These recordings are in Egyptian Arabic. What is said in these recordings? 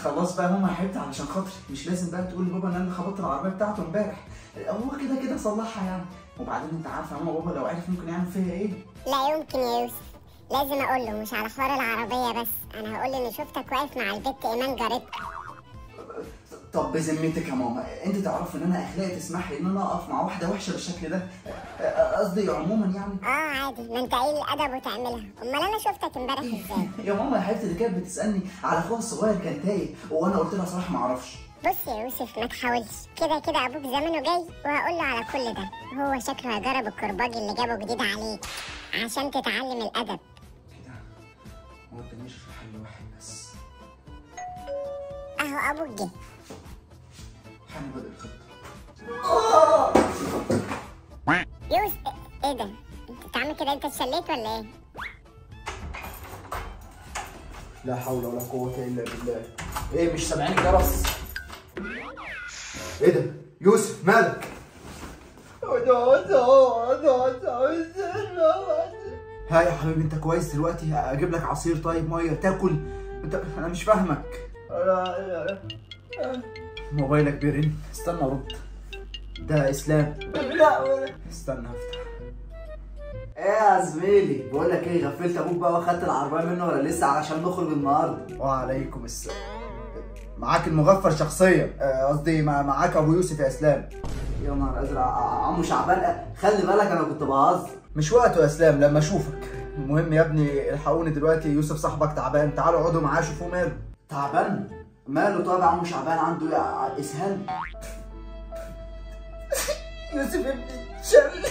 خلاص بقى ماما يا حبيبتي علشان خاطري مش لازم بقى تقول لبابا ان انا اللي خبطت العربيه بتاعته امبارح هو كده كده صلحها يعني وبعدين انت عارفه يا ماما بابا لو عرف ممكن يعمل فيا ايه لا يمكن يا يوسف لازم اقول له مش على حوار العربيه بس انا هقول له اني شفتك واقف مع البت ايمان جارتك طب بذمتك يا ماما انت تعرفي ان انا اخلاقي تسمح لي ان انا اقف مع واحده وحشه بالشكل ده قصدي عموما يعني اه عادي ما انت قليل الادب وتعملها امال انا شفتك امبارح ازاي يا ماما يا حبيبتي دي كانت بتسالني على اخوها الصغير كان تايه وانا قلت لها صراحه ما اعرفش بص يا يوسف ما تحاولش كده كده ابوك زمانه جاي وهقول له على كل ده هو شكله هيجرب الكرباج اللي جابه جديد عليك عشان تتعلم الادب كده هو قداميش في حل واحد بس اهو ابوك جه حان بدء الخطه يوسف ايه ده انت بتعمل كده انت اتشليت ولا ايه لا حول ولا قوه الا بالله ايه مش سامعين جرس ايه ده يوسف مالك ها يا حبيبي انت كويس دلوقتي اجيب لك عصير طيب ميه تاكل انت انا مش فاهمك موبايلك بيرن استنى ارد ده اسلام استنى افتح ايه يا زميلي بقول لك ايه غفلت ابوك بقى واخدت العربيه منه ولا لسه علشان نخرج النهارده وعليكم السلام معاك المغفر شخصيا آه، قصدي مع- معاك ابو يوسف يا اسلام يا نهار ازرق ع- عمو شعبان خلي بالك انا كنت بهزر مش وقته يا اسلام لما اشوفك المهم يا ابني الحقوني دلوقتي يوسف صاحبك تعبان تعالوا اقعدوا معاه شوفوا ماله تعبان ماله طب يا عمو شعبان عنده ايه ع- اسهال يوسف ابني اتشل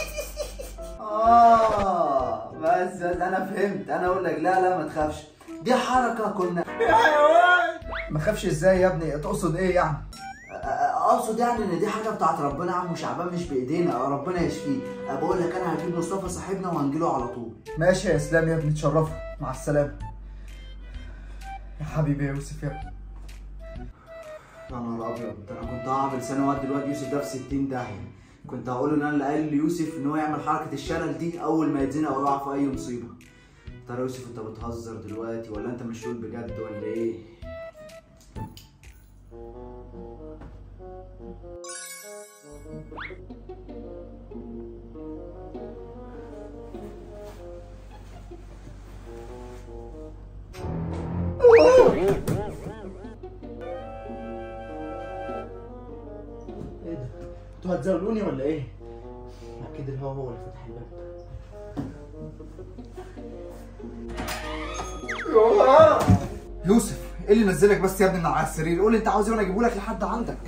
اه بس بس انا فهمت انا اقول لك لا لا ما تخافش دي حركه كنا يا حيوان ما خافش ازاي يا ابني تقصد ايه يعني اقصد يعني ان دي حاجه بتاعت ربنا يا عم شعبان مش بايدينا ربنا يشفيه بقول لك انا هجيب مصطفى صاحبنا وهنجيله على طول ماشي يا اسلام يا ابني تشرفوا مع السلامه يا حبيبي يا يوسف يا ابني يا نهار ابيض انا كنت هعمل سنه وقت دلوقتي يوسف ده في 60 داهيه كنت هقول ان انا اللي قال ليوسف ان هو يعمل حركه الشلل دي اول ما يتزنق او يقع في اي مصيبه ترى يوسف انت بتهزر دلوقتي ولا انت مش تقول بجد ولا ايه ايه ده؟ انتوا هتزاولوني ولا ايه؟ اكيد الهوا هو اللي فتح الباب يوسف ايه اللي نزلك بس يا ابني من على السرير قول لي انت عاوز ايه وانا اجيبه لك لحد عندك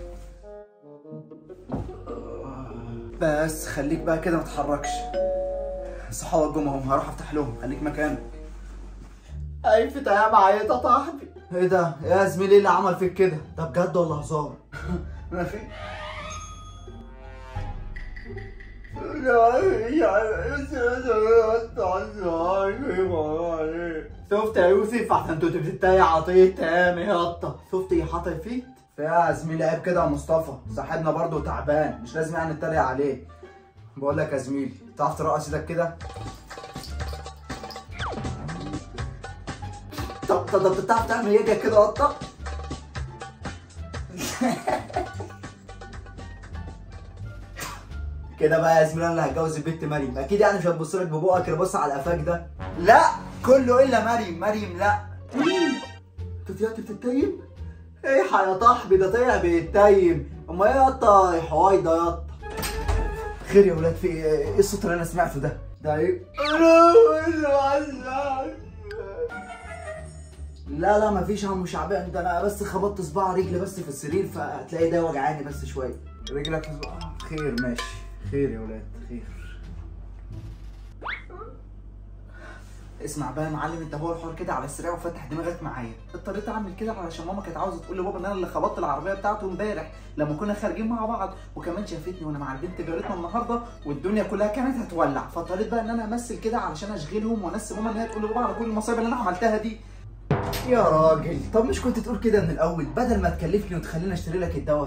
بس خليك بقى كده ما تتحركش صحابك جم اهم هروح افتح لهم خليك مكانك عيفت يا معايا صاحبي ايه ده يا زميلي ايه اللي عمل فيك كده ده بجد ولا هزار ما في شفت يا يوسف عشان انتوا بتتايق عطيه تام يا قطه شفت ايه حاطط فيك فيا زميلي عيب كده يا مصطفى صاحبنا برضه تعبان مش لازم يعني نتريق عليه بقول لك يا زميلي تعرف ترقص ايدك كده طب طب طب بتعرف تعمل ايدك كده قطه كده بقى يا زميلي انا اللي هتجوز البنت مريم اكيد يعني مش هتبص لك ببقك اللي بص على قفاك ده لا كله الا مريم مريم لا انت طلعت بتتيم ايه يا صاحبي ده طلع بيتيم اما ايه يا قطه يا حوايده يا قطه خير يا ولاد في ايه ايه الصوت اللي انا سمعته ده ده ايه لا لا مفيش يا عم شعبان ده انا بس خبطت صباع رجلي بس في السرير فهتلاقي ده وجعاني بس شويه رجلك في صباع خير ماشي خير يا ولاد خير اسمع بقى يا معلم انت هو الحوار كده على السريع وفتح دماغك معايا اضطريت اعمل كده علشان ماما كانت عاوزه تقول لبابا ان انا اللي خبطت العربيه بتاعته امبارح لما كنا خارجين مع بعض وكمان شافتني وانا مع البنت جارتنا النهارده والدنيا كلها كانت هتولع فاضطريت بقى ان انا امثل كده علشان اشغلهم وانسي ماما ان هي تقول لبابا على كل المصايب اللي انا عملتها دي يا راجل طب مش كنت تقول كده من الاول بدل ما تكلفني وتخليني اشتري لك الدواء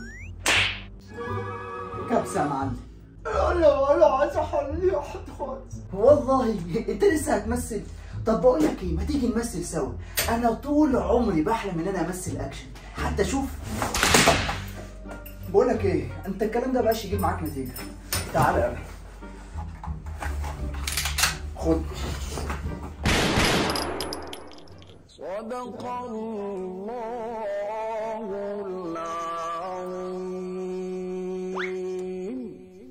كبسه يا معلم انا انا عايز احلي واحد خالص والله انت لسه هتمثل طب بقول لك ايه ما تيجي نمثل سوا انا طول عمري بحلم ان انا امثل اكشن حتى شوف بقول لك ايه انت الكلام ده بقاش يجيب معاك نتيجه تعالى يا خد صدق الله العظيم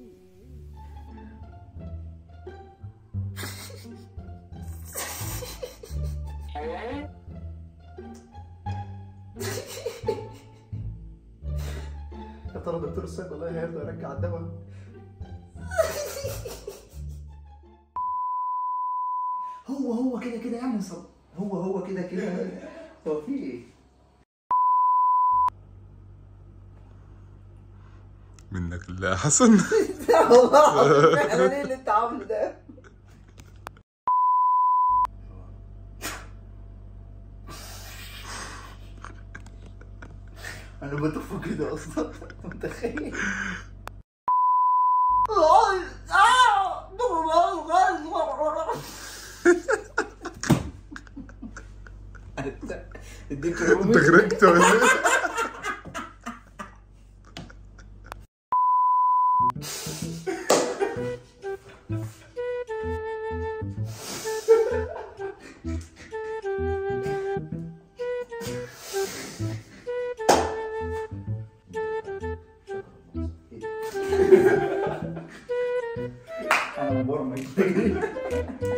يا ترى دكتور الصيدليه هيرضى يرجع الدواء هو هو كده كده يعني صب هو هو كده كده هو في ايه؟ منك لله يا حسن والله العظيم انا ليه اللي انت عامله ده؟ انا بطفه كده اصلا متخيل اديك انت غرقت ولا ايه؟ انا مبرمج